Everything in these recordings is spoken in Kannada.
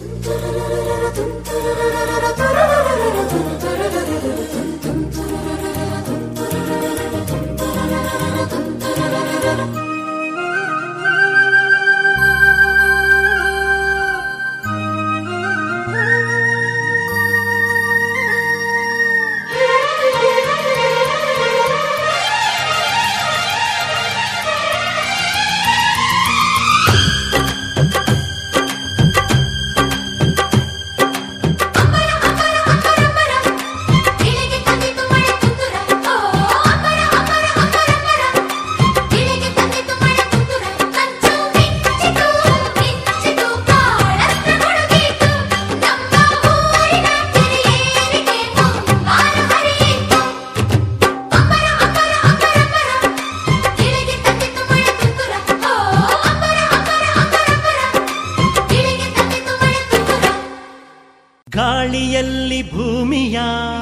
ಇಳಿಗೆ ತಂದಿತು ಮಳೆ ತುಂತುರ ಓ ಅಮರ ಅಮರ ಅಮರ ಅಮರ ಇಳಿಗೆ ತಂದಿತು ಮಳೆ ತುಂತುರ ಕಂಚು ಮಿಂಚಿತು ಮಿಂಚಿತು ಕಾಳಸ್ತ ಹುಡುಗಿತು ನಮ್ಮ ಊರಿನ ಕೆರೆಯೇರಿಗೆ ಮುಂಗಾರು ಹರಿಯಿತು ಅಮರ ಅಮರ ಅಮರ ಅಮರ ಇಳಿಗೆ ತಂದಿತು ಮಳೆ ತುಂತುರ ಓ ಅಮರ ಅಮರ ಅಮರ ಅಮರ ಇಳಿಗೆ ತಂದಿತು ಮಳೆ ತುಂತುರ ಗಾಳಿಯಲ್ಲಿ ಭೂಮಿಯ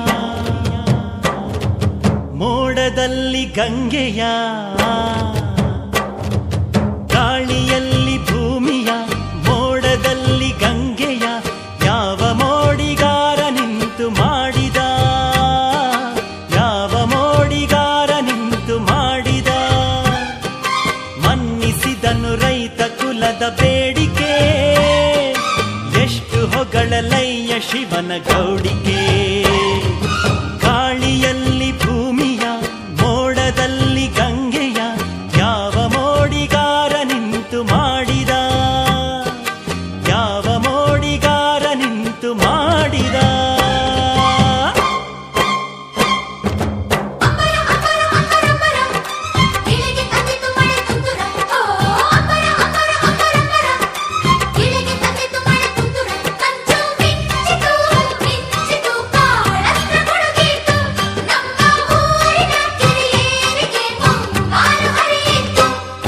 ಮೋಡದಲ್ಲಿ ಗಂಗೆಯ ಗಾಳಿಯಲ್ಲಿ ಭೂಮಿಯ ಮೋಡದಲ್ಲಿ ಗಂಗೆಯ ಯಾವ ಮೋಡಿಗಾರ ನಿಂತು ಮಾಡಿದ ಯಾವ ಮೋಡಿಗಾರ ನಿಂತು ಮಾಡಿದ ಮನ್ನಿಸಿದನು ರೈತ ಕುಲದ ಬೇಡಿಕೆ ಎಷ್ಟು ಹೊಗಳಲಯ್ಯ ಶಿವನ ಗೌಡಿಕೆ ಗಾಳಿಯಲ್ಲಿ ಭೂಮಿಯ ಮೋಡದಲ್ಲಿ ಗಂಗೆಯ ಯಾವ ಮೋಡಿಗಾರ ನಿಂತು ಮಾಡಿದ ಯಾವ ಮೋಡಿಗಾರ ನಿಂತು ಮಾಡಿದ ಅಮರ ಅಮರ ಅಮರ ಅಮರ ಇಳಿಗೆ ತಂದಿತು ಮಳೆ ತುಂತುರ ಓ ಅಮರ ಅಮರ ಅಮರ ಅಮರ ಇಳಿಗೆ ತಂದಿತು ಮಳೆ ತುಂತುರ ಕಂಚು ಮಿಂಚಿತು ಮಿಂಚಿತು ಕಾಳಸ್ತ ಹುಡುಗಿತು ನಮ್ಮ ಊರಿನ ಕೆರೆಯೇರಿಗೆ ಮುಂಗಾರು ಹರಿಯಿತು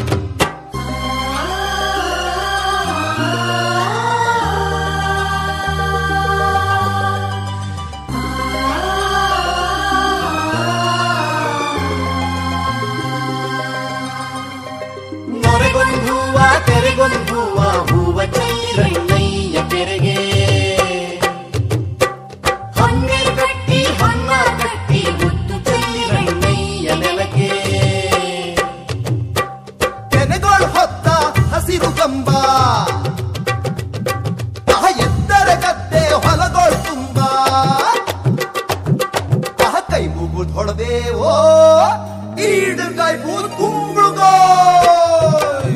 ನೊರೆಗೊಂದು ಹೂವ ತೆರೆಗೊಂದು ಹೂವ ಹೂವ ಚೈರಣ್ಣಯ್ಯ ಕೆರೆಗೆ ಹೊನ್ನೆ ಕಟ್ಟಿ ಹೊನ್ನ ಕಟ್ಟಿ ಮುತ್ತು ಚೈರಣ್ಣಯ್ಯ ನೆಲಕ್ಕೆ ಕೆನೆಗಳು ಹೊತ್ತ ಹಸಿರು ಕಂಬ ಆಹ ಎತ್ತರ ಗದ್ದೆ ಹೊಲಗಳು ತುಂಬ ಆಹ ಕೈ ಮುಗುದ್ ಹೊಡೆದೆ ಓ ಈಡುಗಾಯ್ ಬೂದ್ ಕುಂಬಳುಗಾಯ್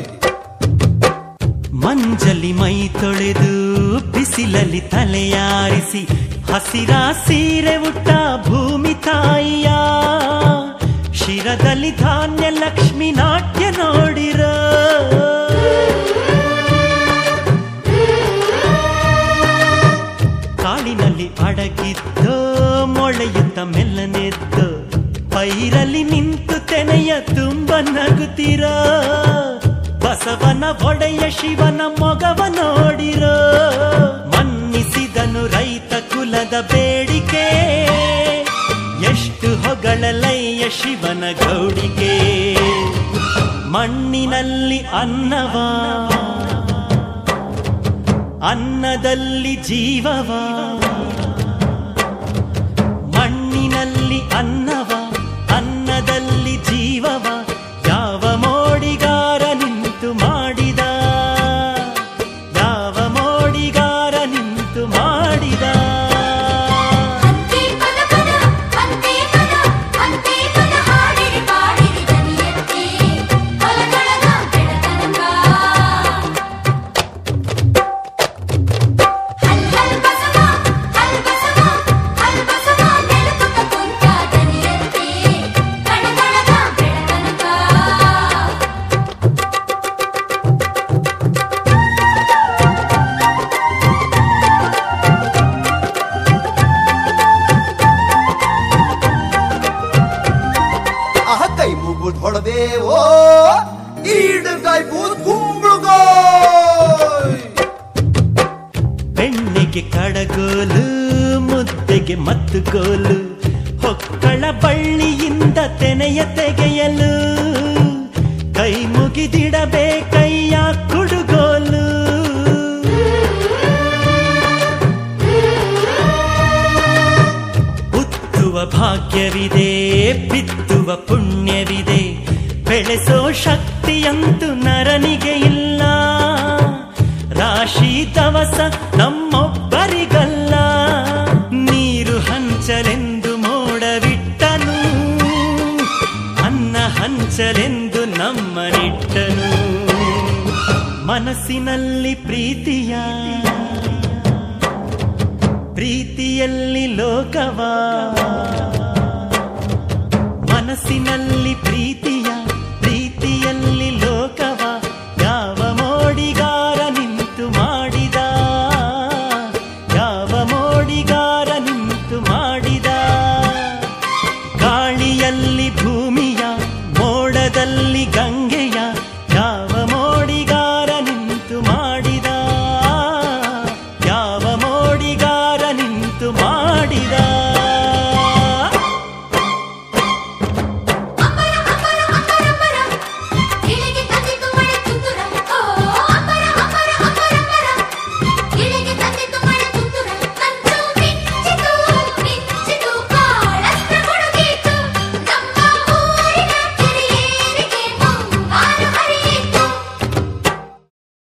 ಮಂಜಲಿ ಮೈ ತೊಳೆದು ಬಿಸಿಲಲ್ಲಿ ತಲೆಯಾರಿಸಿ ಹಸಿರ ಸೀರೆ ಉಟ್ಟ ಭೂಮಿ ತಾಯಿಯ ಶಿರದಲ್ಲಿ ಧಾನ್ಯ ಲಕ್ಷ್ಮಿ ನಾಟ್ಯ ನೋಡಿರ ಕಾಳಿನಲ್ಲಿ ಅಡಗಿದ್ದೋ ಮೊಳೆಯುತ್ತ ಮೆಲ್ಲನೆದ್ದು ಪೈರಲ್ಲಿ ನಿಂತು ತೆನೆಯ ತುಂಬ ನಗುತ್ತೀರ ಬಸವನ ಒಡೆಯ ಶಿವನ ಮೊಗವ ನೋಡಿರ ಮನ್ನಿಸಿದನು ರೈತ ಕುಲದ ಬೇಡಿಕೆ ಎಷ್ಟು ಹೊಗಳಲಯ್ಯ ಶಿವನ ಗೌಡಿಗೆ ಮಣ್ಣಿನಲ್ಲಿ ಅನ್ನವ ಅನ್ನದಲ್ಲಿ ಜೀವವ ಮಣ್ಣಿನಲ್ಲಿ ಅನ್ನವ ಅನ್ನದಲ್ಲಿ ಜೀವವ ಯಾವ ಮೋಡಿಗಾರ ನಿಂತು ಮಾಡಿದ ಯಾವ ಮೋಡಿಗಾರ ನಿಂತು ಮಾಡಿದ ಅಂತೆ ಪದ ಪದ ಅಂತೆ ಪದ ಅಂತೆ ಪದ ಹಾಡಿರಿ ಪಾಡಿರಿ ದನಿಯತ್ತಿ ಹೊಲದೊಳಗ ಬೆಳತನಕ ಹಲ್ ಹಲ್ ಬಸವ ಹಲ್ ಬಸವ ಹಲ್ ಬಸವ ನೆಲುಕುತ್ತ ಕುಂತ ದನಿಯತ್ತಿ ಕಣದೊಳಗ ಬೆಳತನಕ ಆಹ ಕೈ ಮುಗುದ್ ಹೊಡೆದೆ ಓ ಈಡುಗಾಯ್ ಬೂದ್ ಕುಂಬಳುಗಾಯ್ ಬೆಣ್ಣೆಗೆ ಕಡಗೋಲು ಮುದ್ದೆಗೆ ಮತ್ತು ಗೋಲು ಹೊಕ್ಕಳ ಬಳ್ಳಿಯಿಂದ ತೆನೆಯ ತೆಗೆಯಲು ಕೈ ಮುಗಿದಿಡಬೇಕಯ್ಯ ಕುಡುಗೋಲು ಭಾಗ್ಯವಿದೆ ಬಿತ್ತುವ ಪುಣ್ಯವಿದೆ ಬೆಳೆಸೋ ಶಕ್ತಿಯಂತೂ ನರನಿಗೆ ಇಲ್ಲ ರಾಶಿ ದವಸ ನಮ್ಮೊಬ್ಬರಿಗಲ್ಲ ನೀರು ಹಂಚಲೆಂದು ಮೋಡವಿಟ್ಟನು ಅನ್ನ ಹಂಚಲೆಂದು ನಮ್ಮ ನಿಟ್ಟನು ಮನಸ್ಸಿನಲ್ಲಿ ಪ್ರೀತಿಯ ಪ್ರೀತಿಯಲ್ಲಿ ಲೋಕವ ಮನಸ್ಸಿನಲ್ಲಿ ಪ್ರೀತಿ